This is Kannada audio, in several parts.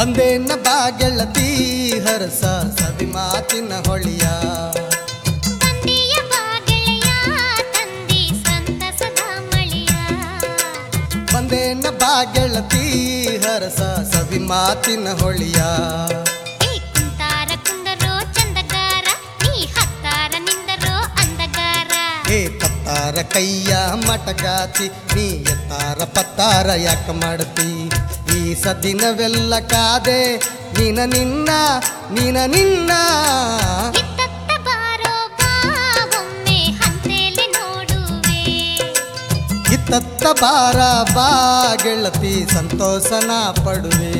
ಬಂದೇನ ಬಾ ಗೆಳತಿ ಹರಸ ಸವಿ ಮಾತಿನ ಹೊಳಿಯ ಬಂದೆಯ ಬಾಗೆಳೆಯ ತಂದಿ ಸಂತಸದ ಮಳೆಯ ಬಂದೇನ ಬಾ ಗೆಳತಿ ಹರಸ ಸವಿ ಮಾತಿನ ಹೊಳಿಯ ಏ ಕುಂತಾರ ಕುಂದರೋ ಚಂದಗಾರ ನೀ ಹತ್ತಾರ ನಿಂದರೋ ಅಂದಗಾರ ಹೇ ತತ್ತಾರ ಕೈಯ ಮಟಗಾತಿ ನೀ ಎತ್ತಾರ ಪತ್ತಾರ ಯಾಕ ಮಾಡ್ತಿ ಈ ಸದಿನವೆಲ್ಲ ಕಾದೆ ನೀನ ನಿನ್ನ ನೀನ ನಿನ್ನ ಇತ್ತತ್ತ ಬಾರೋ ಬಾ ಒಮ್ಮೆ ಹಂತೇಲಿ ನೋಡುವೆ ಇತ್ತತ್ತ ಬಾರ ಬಾ ಗೆಳತಿ ಸಂತೋಷನ ಪಡುವೆ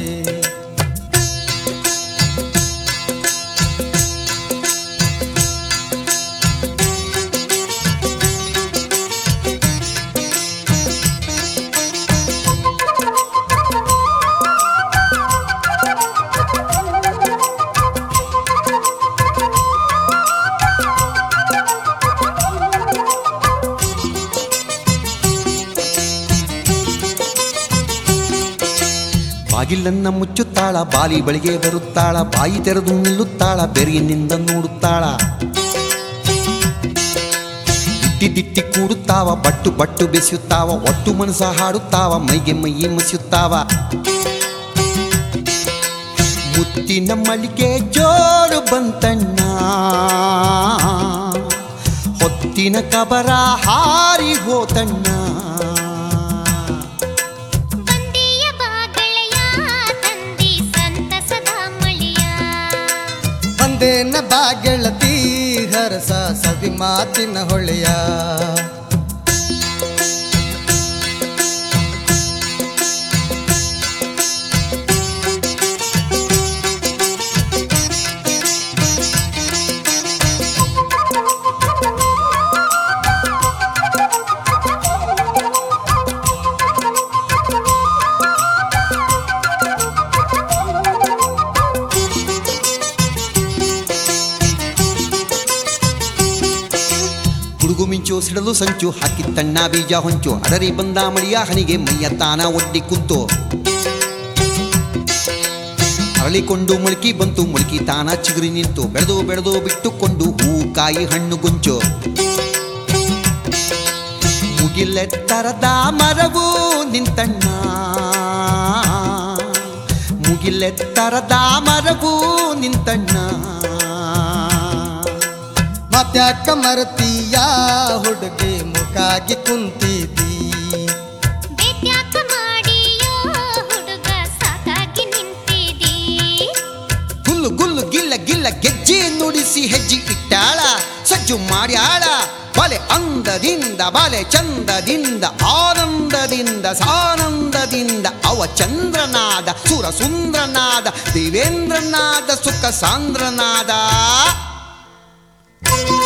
ಬಾಗಿಲನ್ನ ಮುಚ್ಚುತ್ತಾಳ ಬಾಲಿ ಬಳಿಗೆ ಬರುತ್ತಾಳ ಬಾಯಿ ತೆರೆದು ನಿಲ್ಲುತ್ತಾಳ ಬೆರಿಯಿನಿಂದ ನೋಡುತ್ತಾಳ ದಿಟ್ಟಿ ದಿಟ್ಟಿ ಕೂಡುತ್ತಾವ ಬಟ್ಟು ಬಟ್ಟು ಬೆಸೆಯುತ್ತಾವ ಒಟ್ಟು ಮನಸ ಹಾಡುತ್ತಾವ ಮೈಗೆ ಮೈ ಮಸಿಯುತ್ತಾವ ಮುತ್ತಿನ ಮಳಿಗೆ ಜೋರು ಬಂತಣ್ಣ ಹೊತ್ತಿನ ಕಬರ ಹಾರಿ ಹೋತಣ್ಣ ಬಂದೆಯ ಬಾಗೆಳೆಯ ತಂದಿ ಸಂತಸದ ಮಳೆಯ ಬಂದೇನ ಬಾ ಗೆಳತಿ ಹರಸ ಸವಿ ಮಾತಿನ ಹೊಳೆಯ ಗುಡುಗು ಮಿಂಚು ಸಿಡಲು ಸಂಚು ಹಾಕಿತ್ತಣ್ಣ ಬೀಜ ಹೊಂಚು ಅಡರಿ ಬಂದ ಮಳಿಯ ಹನಿಗೆ ಮೈಯ ತಾನ ಒಡ್ಡಿ ಕುಂತು ಅರಳಿಕೊಂಡು ಮೊಳಕಿ ಬಂತು ಮೊಳಕಿ ತಾನ ಚಿಗುರಿ ನಿಂತು ಬೆಳೆದು ಬೆಳೆದು ಬಿಟ್ಟುಕೊಂಡು ಹೂ ಕಾಯಿ ಹಣ್ಣು ಗುಂಚು ಮುಗಿಲೆತ್ತರದ ಮರವು ನಿಂತಣ್ಣ ಮುಗಿಲೆತ್ತರದ ಮರವು ನಿಂತಣ್ಣ ಮತ್ಯಾಕ ಮರತೀಯ ಹುಡುಗಿ ಮುಖಾಗಿ ಕುಂತಿದ್ದೀ ಬೇತ್ಯಾಕ ಮಾಡಿಯೋ ಹುಡುಗ ಸಾಕಾಗಿ ನಿಂತಿದ್ದೀ ಗುಲ್ಲು ಗುಲ್ಲು ಗಿಲ್ಲ ಗಿಲ್ಲ ಗೆಜ್ಜೆ ನುಡಿಸಿ ಹೆಜ್ಜೆ ಇಟ್ಟಾಳ ಸಜ್ಜು ಮಾಡ್ಯಾಳ ಬಲೆ ಅಂದದಿಂದ ಬಲೆ ಚಂದದಿಂದ ಆನಂದದಿಂದ ಸಾನಂದದಿಂದ ಅವ ಚಂದ್ರನಾದ ಸುರ ಸುಂದ್ರನಾದ ದೇವೇಂದ್ರನಾದ ಸುಖ ಸಾಂದ್ರನಾದ ಿ